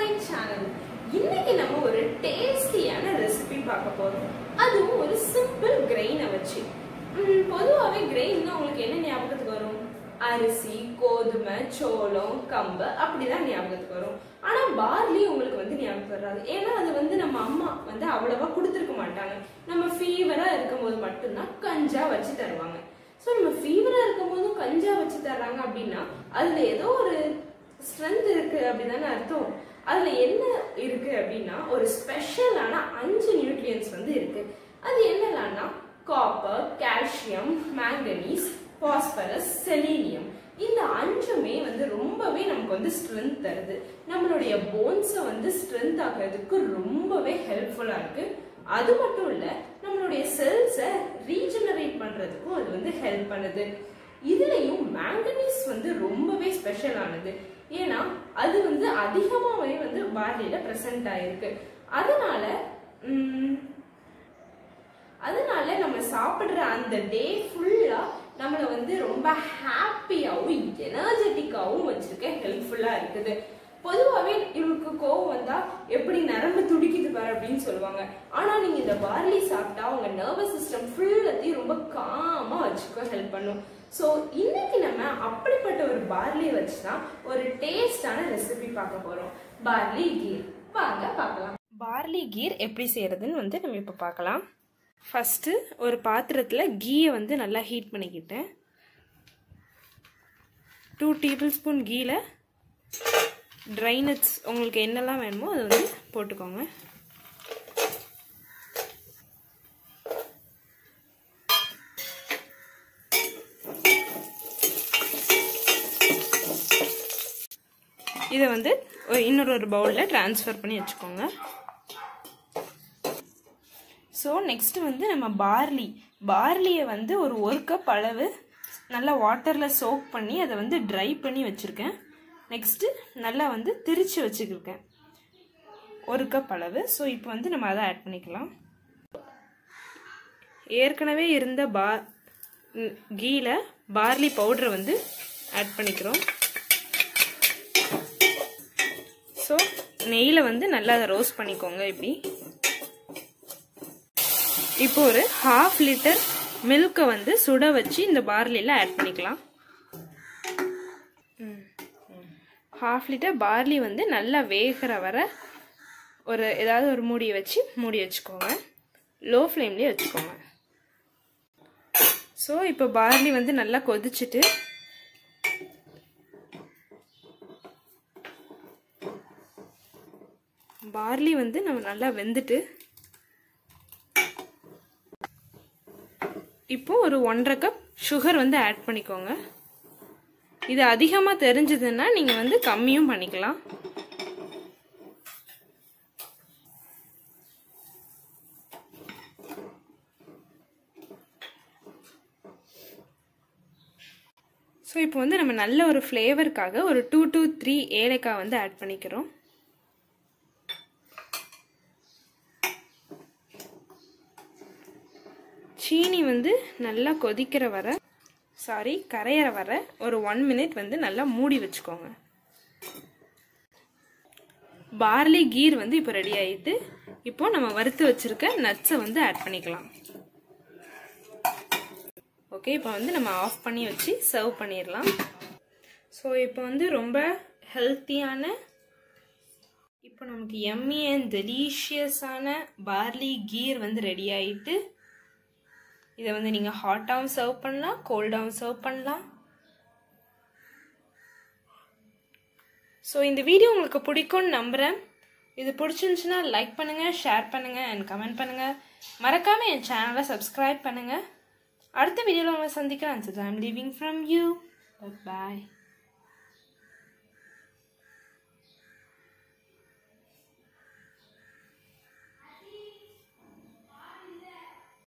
my channel இன்னைக்கு நம்ம ஒரு டேஸ்டியான ரெசிபி பார்க்க போறோம் அதுவும் ஒரு சிம்பிள் கிரெயினை வச்சு ம், பொதுவாவே கிரெயின்னா உங்களுக்கு என்ன ஞாபகத்துக்கு வரும் அரிசி கோதுமை சோளம் கம்பு அப்படிதான் ஞாபகத்துக்கு வரும் ஆனா பார்லி உங்களுக்கு வந்து ஞாபகம் வராது ஏன்னா அது வந்து நம்ம அம்மா வந்து அவ்வளவா கொடுத்துருக்க மாட்டாங்க நம்ம ஃபீவரா இருக்கும்போது மட்டும்தான் கஞ்சா வச்சு தருவாங்க ஸோ நம்ம ஃபீவரா இருக்கும்போதும் கஞ்சா வச்சு தர்றாங்க அப்படின்னா அதுல ஏதோ ஒரு ஸ்ட்ரென்த் இருக்கு அப்படிதானே அர்த்தம் அதுல என்ன இருக்கு அப்படின்னா ஒரு ஸ்பெஷலான அஞ்சு நியூட்ரியன்ஸ் வந்து இருக்கு அது என்னெல்லாம்னா copper calcium manganese phosphorus selenium இந்த அஞ்சுமே வந்து ரொம்பவே நமக்கு வந்து ஸ்ட்ரென்த் தருது நம்மளுடைய போன்ஸை வந்து ஸ்ட்ரென்த் ஆகிறதுக்கு ரொம்பவே ஹெல்ப்ஃபுல்லா இருக்கு அது மட்டும் இல்ல நம்மளுடைய செல்ஸை ரீஜெனரேட் பண்றதுக்கும் அது வந்து ஹெல்ப் பண்ணுது இதுலயும் மேங்கனீஸ் வந்து ரொம்பவே ஸ்பெஷலானது ஏன்னா அது வந்து அதிகமாவே வந்து பார்லியில பிரசன்ட் ஆயிருக்கு அதனால உம், அதனால நம்ம சாப்பிடுற அந்த டே ஃபுல்லா நம்மளை வந்து ரொம்ப ஹாப்பியாவும் எனர்ஜெட்டிக்காவும் வச்சிருக்க ஹெல்ப்ஃபுல்லா இருக்குது பொதுவாகவே இவருக்கு கோவம் வந்தா எப்படி நரம்பு துடிக்குது பாரு அப்படின்னு சொல்லுவாங்க ஆனா நீங்க இந்த பார்லி சாப்பிட்டா உங்க நர்வஸ் சிஸ்டம் ஃபுல்லத்தையும் ரொம்ப காமா வச்சுக்க ஹெல்ப் பண்ணும் ஸோ இன்னைக்கு நம்ம அப்படிப்பட்ட ஒரு பார்லி வச்சு தான் ஒரு டேஸ்டான ரெசிபி பார்க்க போறோம் பார்லி கீர் வாங்க பார்க்கலாம் பார்லி கீர் எப்படி செய்யறதுன்னு வந்து நம்ம இப்போ பார்க்கலாம் ஃபஸ்ட்டு ஒரு பாத்திரத்தில் கீயை வந்து நல்லா ஹீட் பண்ணிக்கிட்டேன் டூ டேபிள் ஸ்பூன் கீயில் ட்ரை நட்ஸ் உங்களுக்கு என்னெல்லாம் வேணுமோ அதை வந்து போட்டுக்கோங்க இதை வந்து ஒரு இன்னொரு ஒரு பவுலில் ட்ரான்ஸ்ஃபர் பண்ணி வச்சுக்கோங்க ஸோ நெக்ஸ்ட் வந்து நம்ம பார்லி பார்லியை வந்து ஒரு ஒரு கப் அளவு நல்லா வாட்டரில் சோக் பண்ணி அதை வந்து ட்ரை பண்ணி வச்சுருக்கேன் நெக்ஸ்ட்டு நல்லா வந்து திரிச்சு வச்சுக்கிருக்கேன் ஒரு கப் அளவு ஸோ இப்போ வந்து நம்ம அதை ஆட் பண்ணிக்கலாம் ஏற்கனவே இருந்த பா கீல பார்லி பவுடரை வந்து ஆட் பண்ணிக்கிறோம் ஸோ நெய்யில் வந்து நல்லா அதை ரோஸ்ட் பண்ணிக்கோங்க இப்படி இப்போ ஒரு ஹாஃப் லிட்டர் மில்கை வந்து சுட வச்சு இந்த பார்லியில் ஆட் பண்ணிக்கலாம் ஹாஃப் லிட்டர் பார்லி வந்து நல்லா வேகிற வர ஒரு ஏதாவது ஒரு மூடியை வச்சு மூடி வச்சுக்கோங்க லோ ஃப்ளேம்லேயே வச்சுக்கோங்க ஸோ இப்போ பார்லி வந்து நல்லா கொதிச்சுட்டு பார்லி வந்து நம்ம நல்லா வெந்துட்டு இப்போ ஒரு ஒன்றரை கப் சுகர் வந்து ஆட் பண்ணிக்கோங்க இது அதிகமாக தெரிஞ்சதுன்னா நீங்கள் வந்து கம்மியும் பண்ணிக்கலாம் ஸோ இப்போ வந்து நம்ம நல்ல ஒரு ஃப்ளேவருக்காக ஒரு டூ டூ த்ரீ ஏலக்காய் வந்து ஆட் பண்ணிக்கிறோம் சீனி வந்து நல்லா கொதிக்கிற வர சாரி கரையிற வர ஒரு ஒன் மினிட் வந்து நல்லா மூடி வச்சுக்கோங்க பார்லி கீர் வந்து இப்போ ரெடி ஆயிட்டு இப்போ நம்ம வறுத்து வச்சிருக்க நட்ஸை வந்து ஆட் பண்ணிக்கலாம் ஓகே இப்போ வந்து நம்ம ஆஃப் பண்ணி வச்சு சர்வ் பண்ணிடலாம் ஸோ இப்போ வந்து ரொம்ப ஹெல்த்தியான இப்போ நமக்கு எம்மி அண்ட் டெலிஷியஸான பார்லி கீர் வந்து ரெடி ஆயிட்டு இதை வந்து நீங்கள் ஹாட்டாகவும் சர்வ் பண்ணலாம் கோல்டாகவும் சர்வ் பண்ணலாம் ஸோ இந்த வீடியோ உங்களுக்கு பிடிக்கும்னு நம்புகிறேன் இது பிடிச்சிருந்துச்சுன்னா லைக் பண்ணுங்கள் ஷேர் பண்ணுங்கள் அண்ட் கமெண்ட் பண்ணுங்கள் மறக்காமல் என் சேனலை சப்ஸ்கிரைப் பண்ணுங்கள் அடுத்த வீடியோவில் உங்களை சந்திக்கிறேன் I'm leaving from you bye